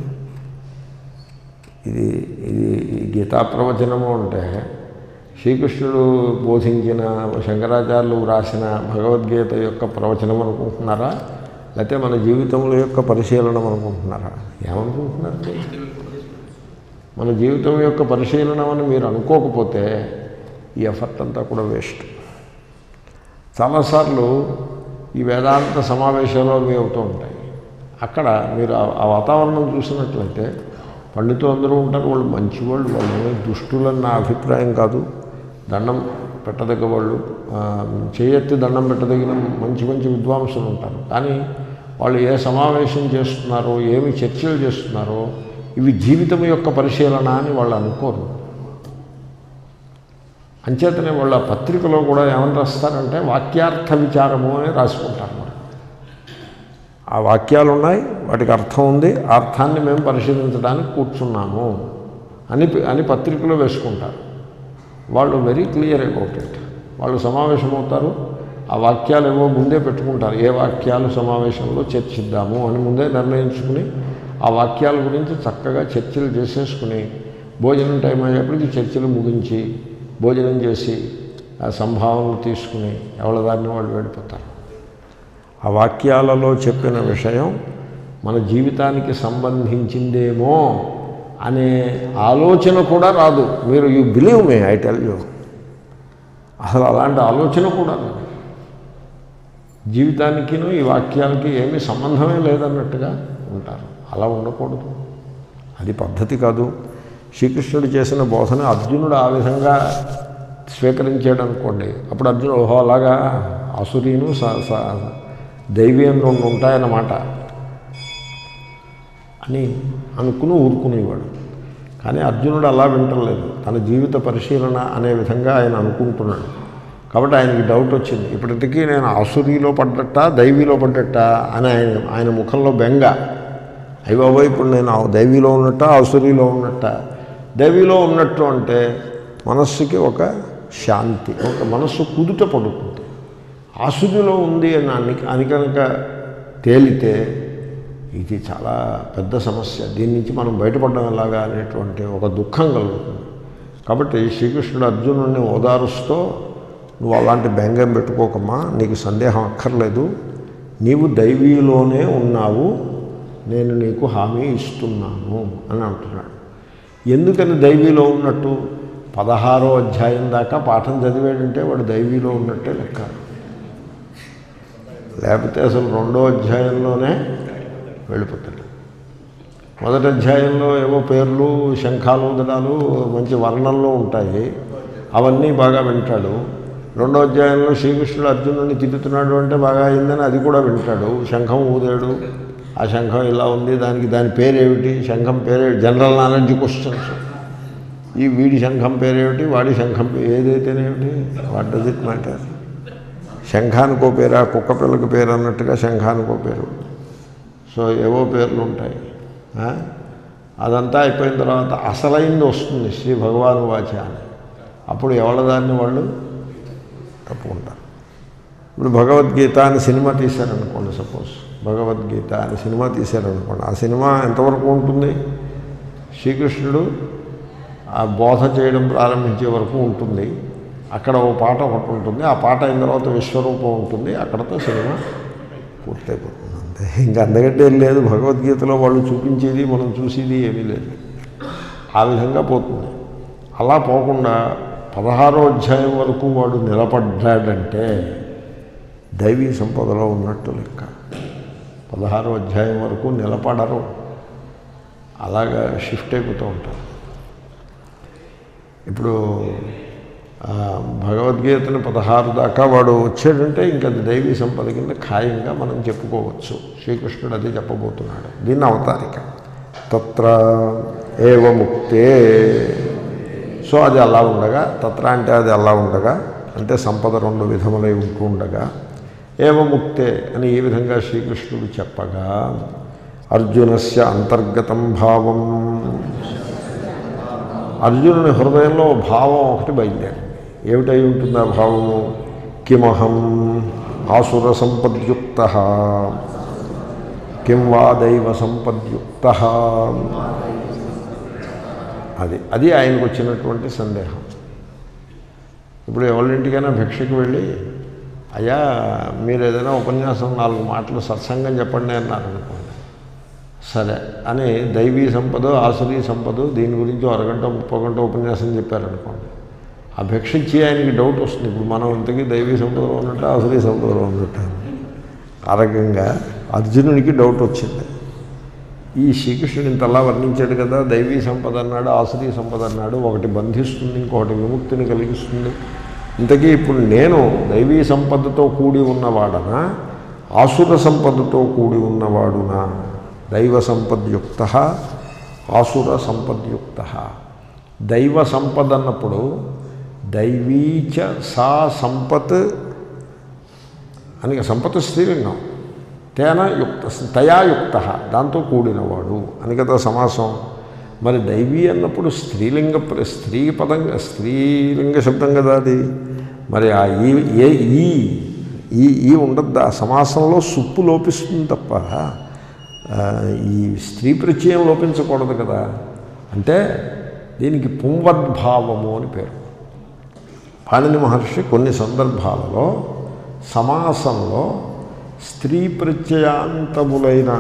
ఇది ఇది ఈ గీతా ప్రవచనము అంటే శ్రీకృష్ణుడు బోధించిన శంకరాచార్యులు వ్రాసిన భగవద్గీత యొక్క ప్రవచనం అనుకుంటున్నారా లేకపోతే మన జీవితంలో యొక్క పరిశీలనం అనుకుంటున్నారా ఏమనుకుంటున్నారు మీరు? మన జీవితం యొక్క పరిశీలనం అని మీరు అనుకోకపోతే ఈ ఎఫర్ట్ అంతా కూడా వేస్ట్ చాలాసార్లు ఈ వేదాంత సమావేశాలు అవి అవుతూ ఉంటాయి అక్కడ మీరు ఆ- ఆ వాతావరణం చూసినట్లయితే పండితులు అందరూ ఉంటారు వాళ్ళు మంచివాళ్ళు వాళ్ళు ఏమీ దుష్టులని నా అభిప్రాయం కాదు దండం పెట్టదగ్గ వాళ్ళు ఆ, చేయెత్తి దండం పెట్టదగిన మంచి మంచి విద్వాంసులు ఉంటారు కానీ వాళ్ళు ఏ సమావేశం చేస్తున్నారో ఏమి చర్చలు చేస్తున్నారో ఇవి జీవితం యొక్క పరిశీలన అని వాళ్ళు అనుకోరు అంచేతనే వాళ్ళ పత్రికలో కూడా ఏమని రాస్తారంటే వాక్యార్థ విచారము అని రాసుకుంటారు మరి ఆ వాక్యాలు ఉన్నాయి వాటికి అర్థం ఉంది ఆ అర్థాన్ని మేము పరిశీలించడానికి కూర్చున్నాము అని అని పత్రికలో వేసుకుంటారు వాళ్ళు వెరీ క్లియర్ అబౌట్ ఇట్ వాళ్ళు సమావేశమవుతారు ఆ వాక్యాలు ఏవో ముందే పెట్టుకుంటారు ఏ వాక్యాలు సమావేశంలో చర్చిద్దాము అని ముందే నిర్ణయించుకుని ఆ వాక్యాల గురించి చక్కగా చర్చలు చేసేసుకుని భోజనం టైం అయ్యేప్పటికి చర్చలు ముగించి భోజనం చేసి ఆ సంభావనలు తీసుకుని ఎవరి దారిని వాళ్ళు వెళ్ళిపోతారు ఆ వాక్యాలలో చెప్పిన విషయం మన జీవితానికి సంబంధించిందేమో అనే ఆలోచన కూడా రాదు మీరు you believe may I tell you అసలు అలాంటి ఆలోచన కూడా రాదు జీవితానికిను ఈ వాక్యాలకి ఏమీ సంబంధమే లేదన్నట్టుగా ఉంటారు అలా ఉండకూడదు అది పద్ధతి కాదు శ్రీకృష్ణుడు చేసిన బోధన అర్జునుడు ఆ విధంగా స్వీకరించాడు అనుకోండి అప్పుడు అర్జునుడు ఓహో అలాగా అసురీను స- స- దైవీ అని రెండు ఉంటాయన్నమాట అని అనుకుని ఊరుకునేవాడు కానీ అర్జునుడు అలా వింటలేదు తన జీవిత పరిశీలన అనే విధంగా ఆయన అనుకుంటున్నాడు కాబట్టి ఆయనకి డౌట్ వచ్చింది ఇప్పటికీ నేను ఆసురీలో పడ్డట్ట దైవీలో పడ్డట్ట అని ఆయన ఆయన ముఖంలో బెంగ అయ్య బాబోయ్ ఇప్పుడు నేను ఆ దైవీలో ఉన్నట్ట ఆసురీలో ఉన్నట్ట దైవీలో ఉన్నట్టు అంటే మనస్సుకి ఒక శాంతి ఒక మనస్సు కుదుట పడుతుంది ఆసురిలో ఉంది అని అని అని కనుక తేలితే ఇది చాలా పెద్ద సమస్య దీని నుంచి మనం బయటపడడం ఎలాగా అనేటువంటి ఒక దుఃఖం కలుగుతుంది కాబట్టి శ్రీకృష్ణుడు అర్జునుడిని ఓదారుస్తూ నువ్వు అలాంటి బెంగం పెట్టుకోకమ్మా నీకు సందేహం అక్కర్లేదు నీవు దైవీలోనే ఉన్నావు నేను నీకు హామీ ఇస్తున్నాను అని అంటున్నాడు ఎందుకని దైవీలో ఉన్నట్టు పదహారో అధ్యాయం దాకా పాఠం చదివాడంటే వాడు దైవీలో ఉన్నట్టే లెక్క లేకపోతే అసలు రెండో అధ్యాయంలోనే వెళ్ళిపోతాడు మొదటి అధ్యాయంలో ఏవో పేర్లు శంఖాలు ఉదడాలు మంచి వర్ణంలో ఉంటాయి అవన్నీ బాగా వింటాడు రెండో అధ్యాయంలో శ్రీకృష్ణుడు అర్జునుడిని తిరుగుతున్నాడు అంటే బాగా అయిందని అది కూడా వింటాడు శంఖం ఊదాడు ఆ శంఖం ఇలా ఉంది దానికి దాని పేరేమిటి శంఖం పేరేమిటి జనరల్ నాలెడ్జ్ క్వశ్చన్స్ ఈ వీడి శంఖం పేరేమిటి వాడి శంఖం పే- ఏదైతేనేమిటి వాట్ డజ్ ఇట్ మ్యాటర్ శంఖానికో పేరా కుక్క పిల్లకి పేరు అన్నట్టుగా శంఖానికో పేరు సో ఏవో పేర్లు ఉంటాయి ఆ? అదంతా అయిపోయిన తర్వాత అసలైంది వస్తుంది శ్రీ భగవాను వాచ అని అప్పుడు ఎవరిదాన్ని వాళ్ళు తప్పుకుంటారు ఇప్పుడు భగవద్గీత అని సినిమా తీశారనుకోండి సపోజ్ భగవద్గీత అని సినిమా తీశారనుకోండి ఆ సినిమా ఎంతవరకు ఉంటుంది శ్రీకృష్ణుడు ఆ బోధ చేయడం ప్రారంభించే వరకు ఉంటుంది అక్కడ ఓ పాట ఒకటి ఉంటుంది ఆ పాట అయిన తర్వాత విశ్వరూపం ఉంటుంది అక్కడతో సినిమా పూర్తయిపోతుంది అంతే ఇంకా అంతకంటే ఏం లేదు భగవద్గీతలో వాళ్ళు చూపించేది మనం చూసేది ఏమీ లేదు ఆ విధంగా పోతుంది అలా పోకుండా పదహారో అధ్యాయం వరకు వాడు నిలబడ్డాడంటే దైవీ సంపదలో ఉన్నట్టు లెక్క పదహారో అధ్యాయం వరకు నిలబడరు అలాగా షిఫ్ట్ అయిపోతూ ఉంటారు ఇప్పుడు ఆ, భగవద్గీతను పదహారు దాకా వాడు వచ్చాడంటే ఇంకా అది దైవీ సంపద కింద ఖాయంగా మనం చెప్పుకోవచ్చు శ్రీకృష్ణుడు అది చెప్పబోతున్నాడు దీన్ని అవతారిక తత్ర ఏవ ముక్తే సో అది అలా ఉండగా తత్ర అంటే అది అలా ఉండగా అంటే సంపద రెండు విధములై ఉంటూ ఉండగా ఏవ ముక్తే అని ఈ విధంగా శ్రీకృష్ణుడు చెప్పగా అర్జునస్య అంతర్గతం భావం అర్జునుని హృదయంలో ఓ భావం ఒకటి బయలుదేరింది ఏమిటై ఉంటుంది ఆ భావము కిమహం ఆసుర సంపద్యుక్త కిం వా దైవ సంపద్యుక్త అది అది ఆయనకు వచ్చినటువంటి సందేహం ఇప్పుడు ఎవరింటికైనా భిక్షకి వెళ్ళి అయ్యా మీరు ఏదైనా ఉపన్యాసం నాలుగు మాటలు సత్సంగం చెప్పండి అన్నారనుకోండి సరే అని దైవీ సంపద ఆసురీ సంపద దీని గురించి ఓ అరగంట ముప్పై గంట ఉపన్యాసం చెప్పారనుకోండి ఆ భిక్ష ఇచ్చి ఆయనకి డౌట్ వస్తుంది ఇప్పుడు మనం ఇంతకీ దైవీ సంపదలో ఉన్నట్టు ఆసురీ సంపదలో ఉన్నట్టు ఆ రకంగా అర్జునునికి డౌట్ వచ్చింది ఈ శ్రీకృష్ణుడు ఇంతలా వర్ణించాడు కదా దైవీ సంపద అన్నాడు ఆసురీ సంపద అన్నాడు ఒకటి బంధిస్తుంది ఇంకొకటి విముక్తిని కలిగిస్తుంది ఇంతకీ ఇప్పుడు నేను దైవీ సంపదతో కూడి ఉన్నవాడనా ఆసుర సంపదతో కూడి ఉన్నవాడునా దైవ సంపద్యుక్త ఆసుర సంపద్యుక్త దైవ సంపద అన్నప్పుడు దైవీచ సా సంపత్ అని సంపత్ స్త్రీలింగం తేన యుక్త తయా యుక్త దాంతో కూడినవాడు అని కదా సమాసం మరి దైవీ అన్నప్పుడు స్త్రీలింగ ప్ర- స్త్రీ పదంగా స్త్రీలింగ శబ్దం కదా అది మరి ఆ ఈ ఏ ఈ ఈ ఈ ఉండద్దా సమాసంలో సుప్పు లోపిస్తుంది తప్ప ఆ, ఈ స్త్రీ ప్రత్యయం లోపించకూడదు కదా అంటే దీనికి పుంవద్భావము అని పేరు పాణిని మహర్షి కొన్ని సందర్భాలలో సమాసంలో స్త్రీ ప్రత్యయాంతములైన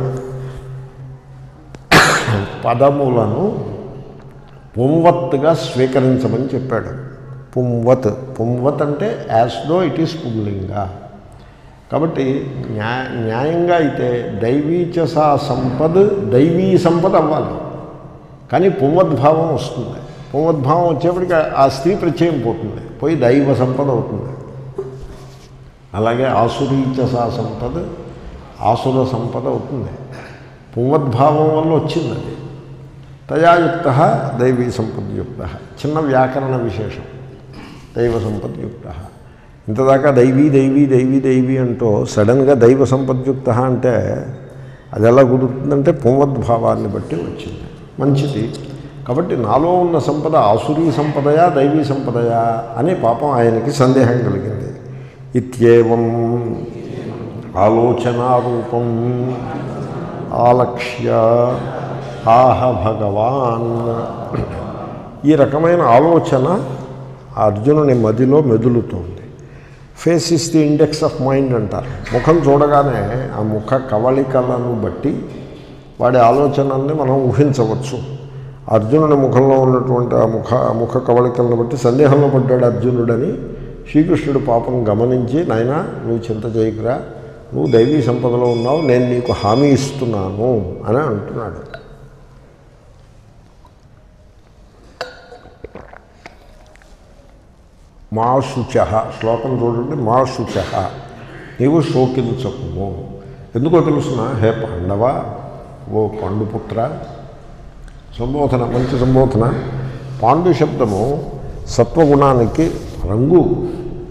పదములను పుంవత్తుగా స్వీకరించమని చెప్పాడు పుంవత్ పుంవత్ అంటే యాజ్ దో ఇట్ ఈస్ పుంలింగ కాబట్టి న్యా న్యాయంగా అయితే దైవీచసా సంపద దైవీ సంపద అవ్వాలి కానీ పుంవద్భావం వస్తుంది పుంవద్భావం వచ్చేప్పటికి ఆ స్త్రీ ప్రత్యయం పోతుంది పోయి దైవ సంపద అవుతుంది అలాగే ఆసురీచసా సంపద ఆసుర సంపద అవుతుంది పుంవద్భావం వల్ల వచ్చింది అది తయాయుక్త దైవీ సంపద్యుక్త చిన్న వ్యాకరణ విశేషం దైవ సంపద్యుక్త ఇంతదాకా దైవీ దైవీ దైవీ దైవీ అంటూ సడన్గా దైవ సంపద్యుక్త అంటే అది ఎలా కుదురుతుందంటే పుంవద్భావాన్ని బట్టి వచ్చింది మంచిది కాబట్టి నాలో ఉన్న సంపద ఆసురీ సంపదయా దైవీ సంపదయా అని పాపం ఆయనకి సందేహం కలిగింది ఇత్యేవం ఆలోచనారూపం ఆలక్ష్య ఆహ భగవాన్ ఈ రకమైన ఆలోచన ఆ అర్జునుని మదిలో మెదులుతోంది face is the index of mind అంటారు ముఖం చూడగానే ఆ ముఖ కవళికలను బట్టి వాడి ఆలోచనల్ని మనం ఊహించవచ్చు అర్జునుని ముఖంలో ఉన్నటువంటి ఆ ముఖ ఆ ముఖ కవళికలను బట్టి సందేహంలో పడ్డాడు అర్జునుడని శ్రీకృష్ణుడు పాపం గమనించి నాయనా నువ్వు చింత చేయకురా నువ్వు దైవీ సంపదలో ఉన్నావు నేను నీకు హామీ ఇస్తున్నాను అని అంటున్నాడు మా శుచ శ్లోకం చూడండి మా శుచ నీవు శోకించకుము ఎందుకో తెలుసిన హే పాండవ ఓ పండుపుత్ర సంబోధన మంచి సంబోధన పాండు శబ్దము సత్వగుణానికి రంగు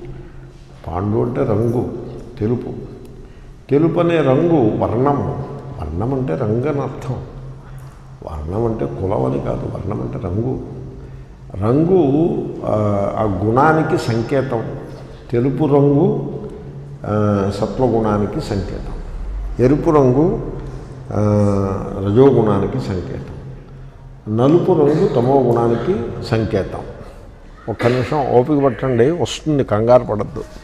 పాండు అంటే రంగు తెలుపు తెలుపు అనే రంగు వర్ణము వర్ణం అంటే రంగు అని అర్థం వర్ణం అంటే కులం అని కాదు వర్ణం అంటే రంగు రంగు ఆ, ఆ గుణానికి సంకేతం తెలుపు రంగు ఆ, సత్వగుణానికి సంకేతం ఎరుపు రంగు ఆ, రజోగుణానికి సంకేతం నలుపు రంగు తమో గుణానికి సంకేతం ఒక్క నిమిషం ఓపిక పట్టండి వస్తుంది కంగారు పడద్దు